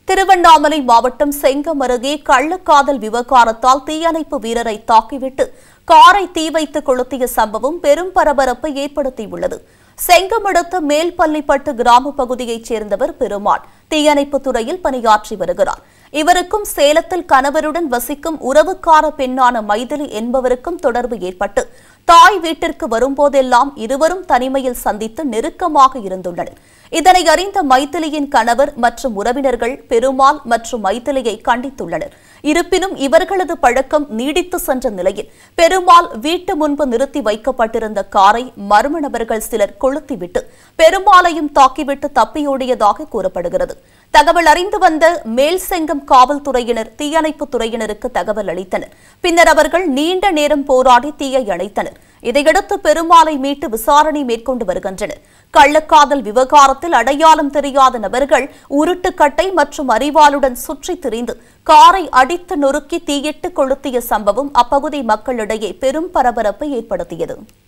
திருவண்ணாமலை மாவட்டம் செங்கம் அருகே கள்ளக்காதல் விவகாரத்தால் தீயணைப்பு வீரரை தாக்கிவிட்டு காரை தீ வைத்து கொளுத்திய சம்பவம் பெரும் பரபரப்பை ஏற்படுத்தியுள்ளது செங்கம் அடுத்த மேல்பள்ளிப்பட்டு கிராம பகுதியைச் சேர்ந்தவர் பெருமாள் தீயணைப்புத் துறையில் பணியாற்றி வருகிறார் இவருக்கும் சேலத்தில் கணவருடன் வசிக்கும் உறவுக்கார பெண்ணான மைதிலி என்பவருக்கும் தொடர்பு ஏற்பட்டு தாய் வீட்டிற்கு வரும்போதெல்லாம் இருவரும் தனிமையில் சந்தித்து நெருக்கமாக இருந்துள்ளனர் இதனை அறிந்த மைத்திலியின் கணவர் மற்றும் உறவினர்கள் பெருமாள் மற்றும் மைத்திலியை கண்டித்துள்ளனர் இருப்பினும் இவர்களது பழக்கம் நீடித்து சென்ற நிலையில் பெருமாள் வீட்டு முன்பு நிறுத்தி வைக்கப்பட்டிருந்த காரை மர்ம நபர்கள் சிலர் கொளுத்திவிட்டு பெருமாளையும் தாக்கிவிட்டு தப்பியோடியதாக கூறப்படுகிறது தகவல் அறிந்து வந்த மேல்செங்கம் காவல்துறையினர் தீயணைப்புத் துறையினருக்கு தகவல் அளித்தனர் பின்னர் அவர்கள் நீண்ட நேரம் போராடி தீயை அணைத்தனர் இதையடுத்து பெருமாளை மீட்டு விசாரணை மேற்கொண்டு வருகின்றனர் கள்ளக்காதல் விவகாரத்தில் அடையாளம் தெரியாத நபர்கள் உருட்டுக்கட்டை மற்றும் அறிவாளுடன் சுற்றித் திரிந்து காரை அடித்து நொறுக்கி தீயிட்டு கொளுத்திய சம்பவம் அப்பகுதி மக்களிடையே பெரும் பரபரப்பை ஏற்படுத்தியது